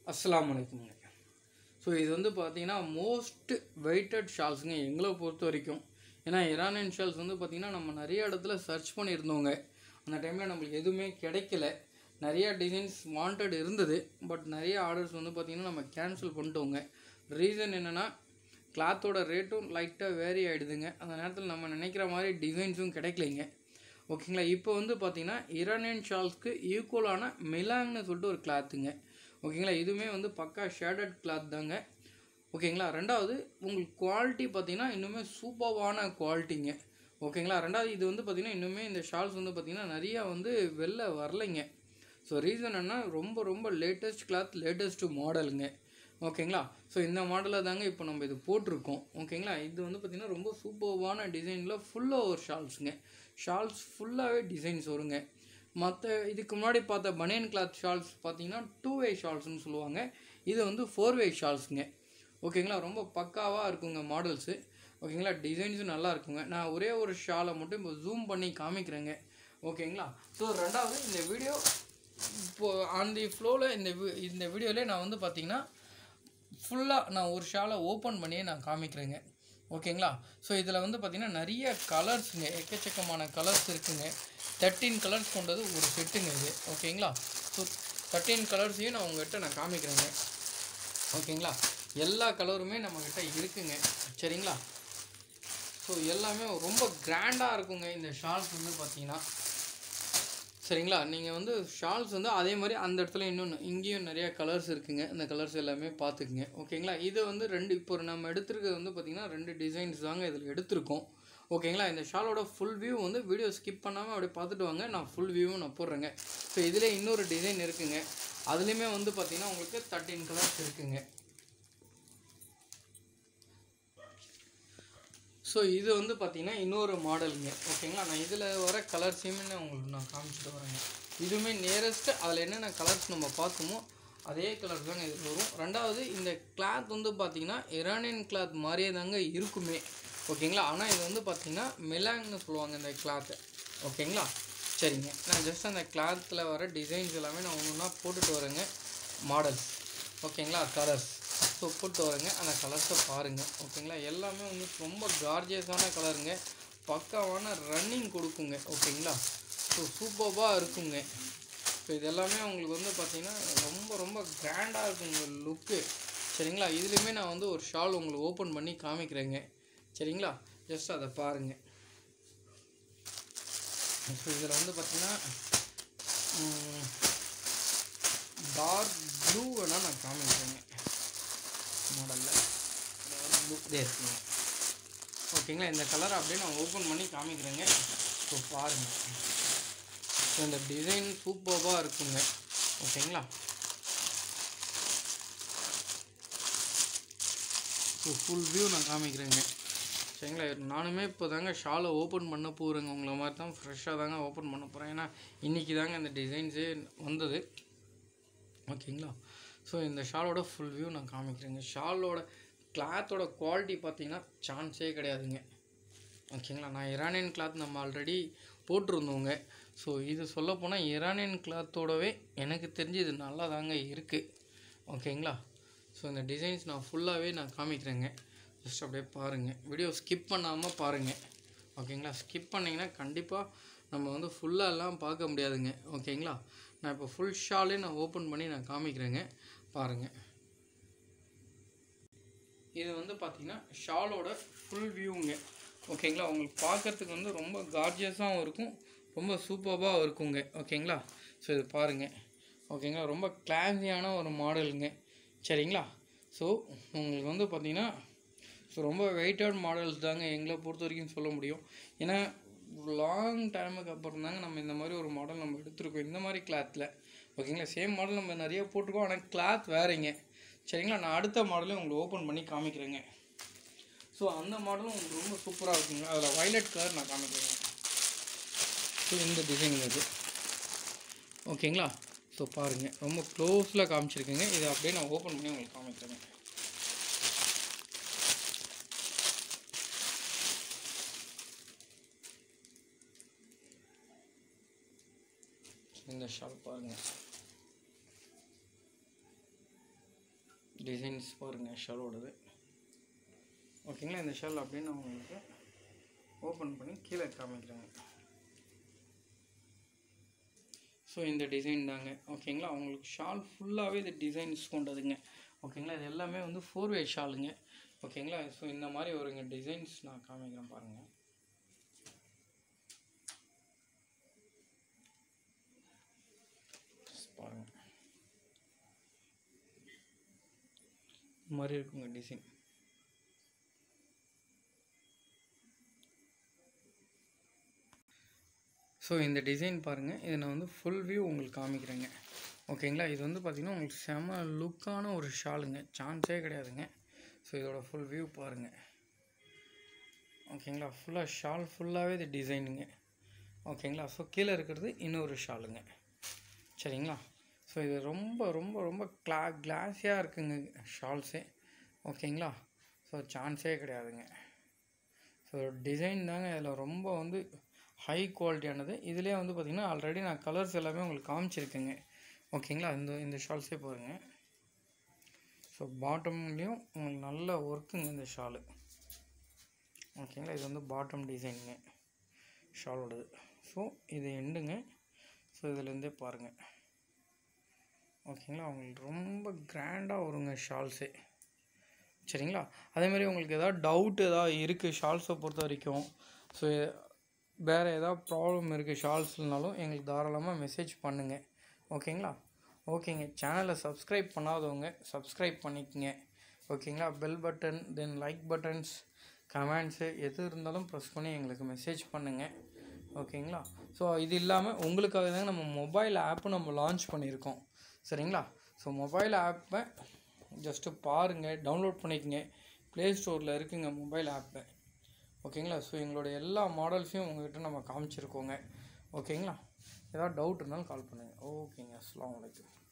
அஸ்ஸலாமு அலைக்கும்ங்க ஸோ இது வந்து பார்த்தீங்கன்னா மோஸ்ட் வெயிட்டட் ஷால்ஸுங்க எங்களை பொறுத்த வரைக்கும் ஏன்னா இரானியன் ஷால்ஸ் வந்து பார்த்திங்கன்னா நம்ம நிறைய இடத்துல சர்ச் பண்ணியிருந்தோங்க அந்த டைமில் நம்மளுக்கு எதுவுமே கிடைக்கல நிறையா டிசைன்ஸ் வாண்டட் இருந்தது பட் நிறைய ஆர்டர்ஸ் வந்து பார்த்திங்கன்னா நம்ம கேன்சல் பண்ணிட்டோங்க ரீசன் என்னென்னா கிளாத்தோட ரேட்டும் லைட்டாக வேரி ஆகிடுதுங்க அந்த நேரத்தில் நம்ம நினைக்கிற மாதிரி டிசைன்ஸும் கிடைக்கலைங்க ஓகேங்களா இப்போ வந்து பார்த்தீங்கன்னா இரானியன் ஷால்ஸ்க்கு ஈக்குவலான மிலாங்னு சொல்லிட்டு ஒரு கிளாத்துங்க ஓகேங்களா இதுவுமே வந்து பக்கா ஷேடட் கிளாத் தாங்க ஓகேங்களா ரெண்டாவது உங்களுக்கு குவாலிட்டி பார்த்தீங்கன்னா இன்னுமே சூப்பர்வான குவாலிட்டிங்க ஓகேங்களா ரெண்டாவது இது வந்து பார்த்திங்கன்னா இன்னுமே இந்த ஷால்ஸ் வந்து பார்த்திங்கன்னா நிறையா வந்து வெளில வரலைங்க ஸோ ரீசன் என்ன ரொம்ப ரொம்ப லேட்டஸ்ட் கிளாத் லேட்டஸ்ட் மாடலுங்க ஓகேங்களா ஸோ இந்த மாடலில் தாங்க இப்போ நம்ம இது போட்டிருக்கோம் ஓகேங்களா இது வந்து பார்த்திங்கன்னா ரொம்ப சூப்பர்வான டிசைனில் ஃபுல்லாக ஒரு ஷால்ஸுங்க ஷால்ஸ் ஃபுல்லாகவே டிசைன்ஸ் வருங்க மற்ற இதுக்கு முன்னாடி பார்த்த பனியன் கிளாத் ஷால்ஸ் பார்த்தீங்கன்னா டூ வே ஷால்ஸ்னு சொல்லுவாங்க இது வந்து ஃபோர் வே ஷால்ஸுங்க ஓகேங்களா ரொம்ப பக்காவாக இருக்குங்க மாடல்ஸு ஓகேங்களா டிசைன்ஸும் நல்லா இருக்குங்க நான் ஒரே ஒரு ஷாலை மட்டும் இப்போ ஜூம் பண்ணி காமிக்கிறேங்க ஓகேங்களா ஸோ ரெண்டாவது இந்த வீடியோ இப்போது ஆன் தி ஃப்ளோவில் இந்த வி- இந்த வீடியோவிலே நான் வந்து பார்த்தீங்கன்னா ஃபுல்லாக நான் ஒரு ஷாலை ஓப்பன் பண்ணியே நான் காமிக்கிறேங்க ஓகேங்களா ஸோ இதில் வந்து பார்த்திங்கன்னா நிறைய கலர்ஸுங்க எக்கச்சக்கமான கலர்ஸ் இருக்குங்க தேர்ட்டீன் கலர்ஸ் கொண்டது ஒரு செட்டுங்க இது ஓகேங்களா ஸோ தேர்ட்டீன் கலர்ஸையும் நான் உங்கள்கிட்ட நான் காமிக்கிறேங்க ஓகேங்களா எல்லா கலருமே நம்மக்கிட்ட இருக்குங்க சரிங்களா ஸோ எல்லாமே ரொம்ப கிராண்டாக இருக்குங்க இந்த ஷால்ஸ் வந்து பார்த்தீங்கன்னா சரிங்களா நீங்கள் வந்து ஷால்ஸ் வந்து அதே மாதிரி அந்த இடத்துல இன்னொன்று இங்கேயும் நிறைய கலர்ஸ் இருக்குங்க இந்த கலர்ஸ் எல்லாமே பார்த்துக்குங்க ஓகேங்களா இது வந்து ரெண்டு இப்போ நம்ம எடுத்திருக்கிறது வந்து பார்த்திங்கன்னா ரெண்டு டிசைன்ஸ் தாங்க இதில் எடுத்திருக்கோம் ஓகேங்களா இந்த ஷாலோட ஃபுல் வியூ வந்து வீடியோ ஸ்கிப் பண்ணாமல் அப்படியே பார்த்துட்டு வாங்க நான் ஃபுல் வியூவும் நான் போடுறேங்க ஸோ இதில் இன்னொரு டிசைன் இருக்குங்க அதுலேயுமே வந்து பார்த்திங்கன்னா உங்களுக்கு தேர்ட்டின் கலர்ஸ் இருக்குங்க ஸோ இது வந்து பார்த்தீங்கன்னா இன்னொரு மாடலுங்க ஓகேங்களா நான் இதில் வர கலர்ஸையுமே நான் உங்களுக்கு நான் காமிச்சிட்டு வரேங்க இதுவுமே நியரஸ்ட்டு அதில் என்னென்ன கலர்ஸ் நம்ம பார்த்தோமோ அதே கலர் தாங்க இது வரும் ரெண்டாவது இந்த கிளாத் வந்து பார்த்தீங்கன்னா இரானியன் கிளாத் மாதிரியே தாங்க இருக்குமே ஓகேங்களா ஆனால் இது வந்து பார்த்தீங்கன்னா மிலாங்னு சொல்லுவாங்க இந்த கிளாத்தை ஓகேங்களா சரிங்க நான் ஜஸ்ட் அந்த கிளாத்தில் வர டிசைன்ஸ் எல்லாமே நான் ஒன்று ஒன்றா போட்டுட்டு வரேங்க மாடல்ஸ் ஓகேங்களா கலர்ஸ் ஸோ போட்டு வரேங்க அந்த கலர்ஸை பாருங்கள் ஓகேங்களா எல்லாமே வந்து ரொம்ப கார்ஜியஸான கலருங்க பக்காவான ரன்னிங் கொடுக்குங்க ஓகேங்களா ஸோ சூப்பர்பாக இருக்குங்க ஸோ இது எல்லாமே உங்களுக்கு வந்து பார்த்தீங்கன்னா ரொம்ப ரொம்ப கிராண்டாக இருக்குங்க லுக்கு சரிங்களா இதுலேயுமே நான் வந்து ஒரு ஷால் உங்களுக்கு ஓப்பன் பண்ணி காமிக்கிறேங்க சரிங்களா ஜஸ்ட் அதை பாருங்கள் ஸோ இதில் வந்து பார்த்தீங்கன்னா டார்க் ப்ளூ வேணால் நான் காமிக்கிறேங்க மாடலில் ப்ளூ இதே இருக்குங்க ஓகேங்களா இந்த கலர் அப்படியே நான் ஓப்பன் பண்ணி காமிக்கிறேங்க ஸோ பாருங்கள் ஸோ இந்த டிசைன் சூப்பராக இருக்குங்க ஓகேங்களா ஸோ ஃபுல் வியூ நான் காமிக்கிறேங்க சரிங்களா நானுமே இப்போ தாங்க ஷாலை ஓப்பன் பண்ண போகிறேங்க உங்களை மாதிரி தான் ஃப்ரெஷ்ஷாக தாங்க ஓப்பன் பண்ண போகிறேன் ஏன்னா இன்றைக்கி தாங்க இந்த டிசைன்ஸே வந்தது ஓகேங்களா ஸோ இந்த ஷாலோட ஃபுல் வியூ நான் காமிக்கிறேங்க ஷாலோட கிளாத்தோட குவாலிட்டி பார்த்தீங்கன்னா சான்ஸே கிடையாதுங்க ஓகேங்களா நான் இரானியன் கிளாத் நம்ம ஆல்ரெடி போட்டிருந்தோங்க ஸோ இது சொல்லப்போனால் இரானியன் கிளாத்தோடவே எனக்கு தெரிஞ்சு இது நல்லா தாங்க இருக்குது ஓகேங்களா ஸோ இந்த டிசைன்ஸ் நான் ஃபுல்லாகவே நான் காமிக்கிறேங்க ஜஸ்ட் அப்படியே பாருங்கள் வீடியோ ஸ்கிப் பண்ணாமல் பாருங்கள் ஓகேங்களா ஸ்கிப் பண்ணிங்கன்னா கண்டிப்பாக நம்ம வந்து ஃபுல்லாக எல்லாம் பார்க்க முடியாதுங்க ஓகேங்களா நான் இப்போ ஃபுல் ஷாலே நான் ஓப்பன் பண்ணி நான் காமிக்கிறேங்க பாருங்கள் இது வந்து பார்த்தீங்கன்னா ஷாலோட ஃபுல் வியூங்க ஓகேங்களா உங்களுக்கு பார்க்கறதுக்கு வந்து ரொம்ப கார்ஜியஸாகவும் இருக்கும் ரொம்ப சூப்பராக இருக்குங்க ஓகேங்களா ஸோ இது பாருங்கள் ஓகேங்களா ரொம்ப கிளாஸியான ஒரு மாடலுங்க சரிங்களா ஸோ உங்களுக்கு வந்து பார்த்தீங்கன்னா ஸோ ரொம்ப வெயிட்டட் மாடல்ஸ் தாங்க எங்களை பொறுத்த வரைக்கும் சொல்ல முடியும் ஏன்னா லாங் டைமுக்கு அப்புறம் தாங்க நம்ம இந்த மாதிரி ஒரு மாடல் நம்ம எடுத்திருக்கோம் இந்த மாதிரி கிளாத்தில் ஓகேங்களா சேம் மாடல் நம்ம நிறைய போட்டிருக்கோம் ஆனால் கிளாத் வேறங்க சரிங்களா நான் அடுத்த மாடலையும் உங்களுக்கு ஓப்பன் பண்ணி காமிக்கிறேங்க ஸோ அந்த மாடலும் உங்களுக்கு ரொம்ப சூப்பராக இருக்குங்க அதில் வயலட் கலர் நான் காமிக்கிறேங்க ஸோ இந்த டிசைன் இது ஓகேங்களா ஸோ பாருங்கள் ரொம்ப க்ளோஸில் காமிச்சிருக்கேங்க இதை அப்படியே நான் ஓப்பன் பண்ணி உங்களுக்கு காமிக்கிறேங்க இந்த ஷால் பாருங்கள் டிசைன்ஸ் பாருங்கள் ஷாலோடது ஓகேங்களா இந்த ஷால் அப்படியே நான் உங்களுக்கு ஓப்பன் பண்ணி கீழே காமிக்கிறேங்க ஸோ இந்த டிசைன் தாங்க ஓகேங்களா உங்களுக்கு ஷால் ஃபுல்லாகவே இது டிசைன்ஸ் கொண்டதுங்க ஓகேங்களா இது எல்லாமே வந்து ஃபோர் வே ஷாலுங்க ஓகேங்களா ஸோ இந்த மாதிரி ஒருங்க டிசைன்ஸ் நான் காமிக்கிறேன் பாருங்கள் பாருங்க இந்த மாதிரி இருக்குங்க டிசைன் ஸோ இந்த டிசைன் பாருங்கள் இதை நான் வந்து ஃபுல் வியூ உங்களுக்கு காமிக்கிறேங்க ஓகேங்களா இது வந்து பார்த்திங்கன்னா உங்களுக்கு செம லுக்கான ஒரு ஷாலுங்க சான்ஸே கிடையாதுங்க ஸோ இதோட ஃபுல் வியூ பாருங்கள் ஓகேங்களா ஃபுல்லாக ஷால் ஃபுல்லாகவே இது டிசைனுங்க ஓகேங்களா ஸோ கீழே இருக்கிறது இன்னொரு ஷாலுங்க சரிங்களா ஸோ இது ரொம்ப ரொம்ப ரொம்ப கிளா கிளாஸியாக இருக்குங்க ஷால்ஸே ஓகேங்களா ஸோ சான்ஸே கிடையாதுங்க ஸோ டிசைன் தாங்க இதில் ரொம்ப வந்து ஹை குவாலிட்டியானது இதுலேயே வந்து பார்த்திங்கன்னா ஆல்ரெடி நான் கலர்ஸ் எல்லாமே உங்களுக்கு காமிச்சிருக்கேங்க ஓகேங்களா இந்த இந்த ஷால்ஸே பாருங்கள் ஸோ பாட்டம்லேயும் உங்களுக்கு நல்ல ஒர்க்குங்க இந்த ஷாலு ஓகேங்களா இது வந்து பாட்டம் டிசைனுங்க ஷாலோடது ஸோ இது எண்டுங்க ஸோ இதுலேருந்தே பாருங்கள் ஓகேங்களா உங்களுக்கு ரொம்ப கிராண்டாக வருங்க ஷால்ஸே சரிங்களா அதேமாதிரி உங்களுக்கு எதாவது டவுட் எதாவது இருக்குது ஷால்ஸை பொறுத்த வரைக்கும் ஸோ வேறு ஏதாவது ப்ராப்ளம் இருக்குது ஷால்ஸ்னாலும் எங்களுக்கு தாராளமாக மெசேஜ் பண்ணுங்கள் ஓகேங்களா ஓகேங்க சேனலை சப்ஸ்கிரைப் பண்ணாதவங்க சப்ஸ்கிரைப் பண்ணிக்கங்க ஓகேங்களா bell button then like buttons comments எது இருந்தாலும் ப்ரெஸ் பண்ணி எங்களுக்கு மெசேஜ் பண்ணுங்கள் ஓகேங்களா ஸோ இது இல்லாமல் உங்களுக்காக தாங்க நம்ம மொபைல் ஆப்பு நம்ம லான்ச் பண்ணியிருக்கோம் சரிங்களா ஸோ மொபைல் ஆப்பை ஜஸ்ட்டு பாருங்கள் டவுன்லோட் பண்ணிக்கங்க ப்ளே ஸ்டோரில் இருக்குங்க மொபைல் ஆப்பை ஓகேங்களா ஸோ எங்களோட எல்லா மாடல்ஸையும் உங்கள்கிட்ட நம்ம காமிச்சிருக்கோங்க ஓகேங்களா ஏதாவது டவுட் இருந்தாலும் கால் பண்ணுங்கள் ஓகேங்க அஸ்லாம் வலைக்கம்